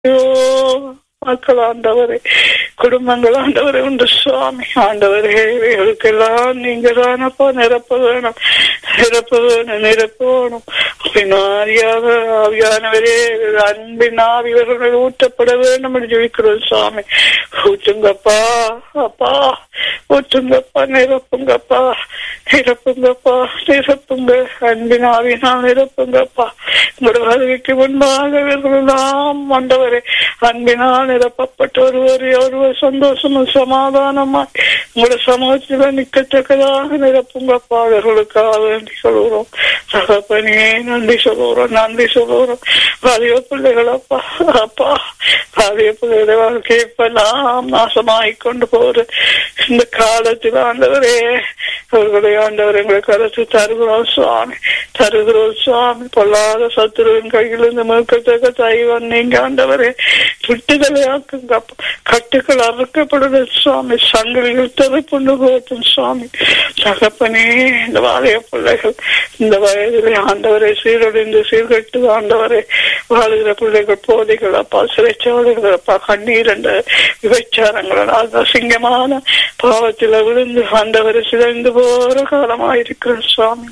ஐயோ மக்கள் ஆண்டவரே குடும்பங்கள் ஆண்டவரே உண்டு சுவாமி ஆண்டவரே இவைகளுக்கெல்லாம் நீங்க தானப்பா நிரப்ப வேணும் நிரப்ப வேணும் நிரப்ப வேணும் பின்னாரியாக ஆவியானவரே அன்பின் ஆவி இவர்கள் ஊற்றப்பட வேண்டும் என்று ஜெயிக்கிறோம் சுவாமி ஊற்றுங்கப்பா அப்பா ஊற்றுங்கப்பா நிரப்புங்கப்பா நிரப்புங்கப்பா நிரப்புங்க அன்பின் ஆவினால் நிரப்புங்கப்பா உங்களோட வருகைக்கு முன்பாக இவர்களெல்லாம் ஆண்டவரே அன்பினால் நிரப்பப்பட்ட ஒருவர் ஒருவர் சந்தோஷமும் சமாதானமா உங்களோட சமூகத்தில் நிக்கத்தக்கதாக நிரப்புங்கப்பா அவர்களுக்காக வேண்டி சொல்லுறோம் தகப்பனே நன்றி சொல்லுறோம் நன்றி சொல்லுறோம் பாதிய பிள்ளைகளப்பா அப்பா பாதிய பிள்ளைகளை வாழ்க்கையை இப்பெல்லாம் நாசமாய் கொண்டு போற இந்த காலத்தில் ஆண்டவரே அவர்களை ஆண்டவர் எங்களை கருத்து தருகிறோம் சுவாமி தருகிறோம் சுவாமி பொல்லாத சத்துருவின் கையிலிருந்து மீட்கத்தக்க தெய்வம் நீங்க ஆண்டவரே விட்டுதலை ஆக்குங்க கட்டுக்கள் அறுக்கப்படுது சுவாமி சங்கிலிகள் தெருப்புண்டு போட்டும் சுவாமி தகப்பனே இந்த வாழைய பிள்ளைகள் இந்த வயதிலே ஆண்டவரை சீரழிந்து சீர்கட்டு ஆண்டவரை வாழுகிற பிள்ளைகள் போதைகள் அப்பா சிறைச்சாலைகள் அப்பா கண்ணீர் என்ற விபச்சாரங்கள் அசிங்கமான பாவத்தில் விழுந்து ஆண்டவரை சிதைந்து போற காலமாயிருக்கிற சுவாமி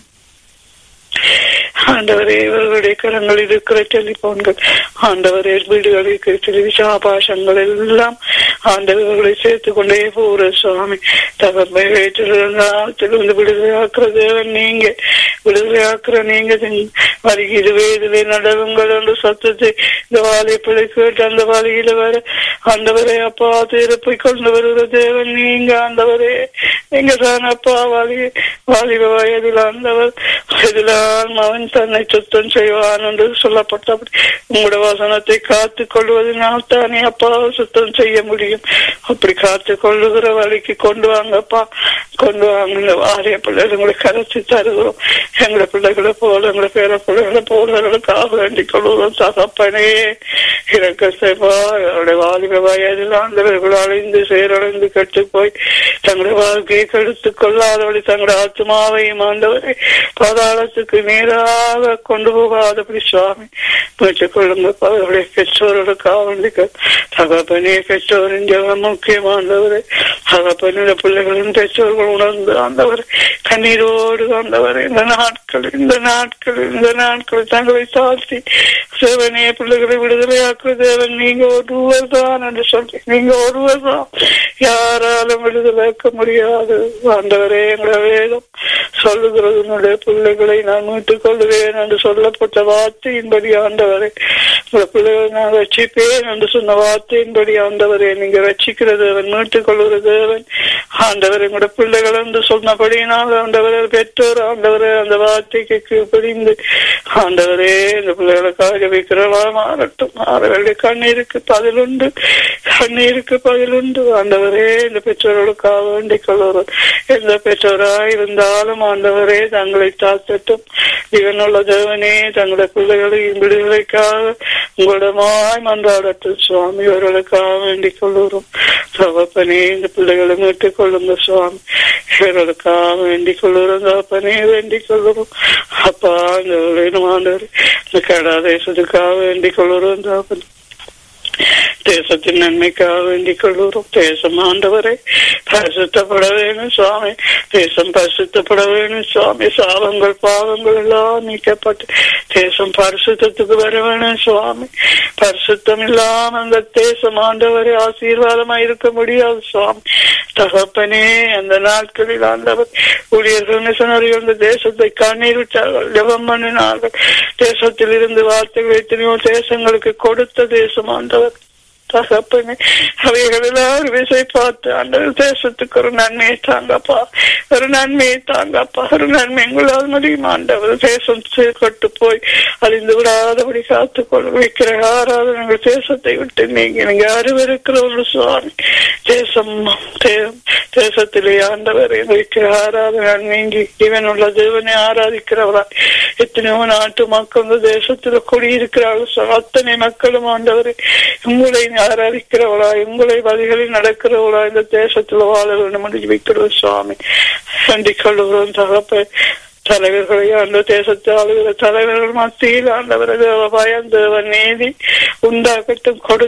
ஆண்டவரே இவர்களுடைய கரங்கள் இருக்கிற டெலிபோன்கள் ஆண்டவரே வீடுகளில் இருக்கிற டெலிவிஷன் ஆபாசங்கள் எல்லாம் ஆண்டவர்களை சேர்த்து கொண்டே போற சுவாமி தகப்பை வயிற்றிலிருந்து விடுதலையாக்குற தேவன் நீங்க விடுதலையாக்குற நீங்க வருகிறது வேதிலே நடவுங்கள் என்று சத்தத்தை இந்த வாழைப்பிள்ளை கேட்டு அந்த வழியில வர ஆண்டவரே அப்பா திருப்பி கொண்டு வருகிற தேவன் நீங்க ஆண்டவரே நீங்க தான் அப்பா வாலி வாலிப வயதில் ஆண்டவர் வயதிலால் அவன் தன்னை சுத்தம் செய்வான் என்று சொல்லப்பட்டபடி உங்களோட வசனத்தை காத்து கொள்வதனால் தானே அப்பாவை சுத்தம் செய்ய முடியும் அப்படி காத்து கொள்ளுகிற வழிக்கு கொண்டு வாங்கப்பா கொண்டு வாங்க இந்த வாரிய பிள்ளைகள் உங்களை கரைச்சி தருகிறோம் எங்களை பிள்ளைகளை போல எங்களை பேர பிள்ளைகளை போலவர்களுக்காக வேண்டிக் கொள்வதும் தகப்பனே இறக்க செய்வா அவருடைய வாலிப வயதில் ஆண்டவர்கள் அழிந்து செயலடைந்து கெட்டு போய் தங்களுடைய வாழ்க்கையை கெடுத்துக் கொள்ளாதபடி தங்களுடைய ஆத்மாவையும் ஆண்டவரை பாதாளத்துக்கு நேராக கொண்டு போகாதபடி சுவாமி மீட்டுக் கொள்ளுங்க அவருடைய பெற்றோர்களுக்காக வேண்டிக்க தகப்பனே பெற்றோரின் ஜெபம் முக்கியமானவரை தகப்பனுடைய பிள்ளைகளின் பெற்றோர்கள் உணர்ந்து ஆண்டவர் கண்ணீரோடு ஆண்டவர் இந்த நாட்கள் இந்த நாட்கள் இந்த நாட்கள் தங்களை தாழ்த்தி சிவனே பிள்ளைகளை விடுதலையாக்குற தேவன் நீங்க ஒருவர் தான் என்று சொல்லி நீங்க ஒருவர் தான் யாராலும் விடுதலையாக்க முடியாது ஆண்டவரே எங்களை வேதம் சொல்லுகிறது என்னுடைய பிள்ளைகளை நான் மீட்டுக் கொள்ளுவேன் என்று சொல்லப்பட்ட வார்த்தையின்படி ஆண்டவரே உங்க பிள்ளைகளை நான் ரட்சிப்பேன் என்று சொன்ன வார்த்தையின்படி ஆண்டவரே நீங்க ரட்சிக்கிற தேவன் மீட்டுக் கொள்ளுகிற தேவன் ஆண்டவர் எங்களோட பிள்ளைகள் என்று சொன்னபடியினால் ஆண்டவர் பெற்றோர் ஆண்டவர் அந்த வார்த்தைக்கு கீழ்ப்படிந்து ஆண்டவரே இந்த பிள்ளைகளுக்காக வைக்கிறவா மாறட்டும் அவர்களுடைய கண்ணீருக்கு பதிலுண்டு கண்ணீருக்கு பதிலுண்டு ஆண்டவரே இந்த பெற்றோர்களுக்காக வேண்டிக் கொள்ளுறோம் எந்த பெற்றோராய் இருந்தாலும் ஆண்டவரே தங்களை தாக்கட்டும் இவனுள்ள தேவனே தங்களுடைய பிள்ளைகளின் விடுதலைக்காக உங்களிடமாய் மன்றாடட்டும் சுவாமி இவர்களுக்காக வேண்டிக் கொள்ளுறோம் தகப்பனே இந்த பிள்ளைகளை மீட்டுக் கொள்ளுங்க சுவாமி இவர்களுக்காக வேண்டிக் கொள்ளுறோம் தகப்பனே வேண்டிக் கொள்ளுறோம் அப்பா இந்த ஆண்டவர் இந்த கடா தேசத்துக்காக வேண்டிக் கொள்ளுறோம் தகப்பனே தேசத்தின் நன்மைக்காக வேண்டிக் கொள்ளுறோம் தேசம் ஆண்டவரை பரிசுத்தப்பட வேணும் சுவாமி தேசம் பரிசுத்தப்பட வேணும் சுவாமி சாபங்கள் பாவங்கள் எல்லாம் நீக்கப்பட்டு தேசம் பரிசுத்தத்துக்கு வர வேணும் சுவாமி பரிசுத்தம் இல்லாம அந்த தேசம் ஆண்டவரை ஆசீர்வாதமா இருக்க முடியாது சுவாமி தகப்பனே அந்த நாட்களில் ஆண்டவர் ஊழியர்கள் மிஷனரிகள் இந்த தேசத்தை கண்ணீர் விட்டார்கள் ஜபம் பண்ணினார்கள் தேசத்தில் இருந்து வார்த்தைகள் எத்தனையோ தேசங்களுக்கு கொடுத்த தேசம் ஆண்டவர் தகப்பனே அவைகள் எல்லாரும் விசை பார்த்து அந்த தேசத்துக்கு ஒரு நன்மையை தாங்கப்பா ஒரு நன்மையை தாங்கப்பா ஒரு நன்மை எங்களால் முடியும் ஆண்டவர் தேசம் சீர்கட்டு போய் அழிந்து விடாதபடி காத்துக்கொள்ள வைக்கிற ஆராதனைகள் தேசத்தை விட்டு நீங்க நீங்க அறிவிருக்கிற ஒரு சுவாமி தேசம் தேசத்திலே ஆண்டவர் வைக்கிற ஆராதனை நீங்கி இவனுள்ள தேவனை ஆராதிக்கிறவரா எத்தனையோ நாட்டு மக்கள் இந்த தேசத்துல குடியிருக்கிறார்கள் அத்தனை மக்களும் ஆண்டவரை உங்களை ஆராதிக்கிறவளா உங்களை வழிகளில் நடக்கிறவளா இந்த தேசத்துல வாழ வேண்டும் என்று வைக்கிறோம் சுவாமி வேண்டிக் கொள்ளுகிறோம் தகப்ப தலைவர்களை ஆண்டு தேசத்தை ஆளுகிற தலைவர்கள் மத்தியில் ஆண்டவர் தேவ பயம் தேவ நீதி உண்டாக்கட்டும் கொடு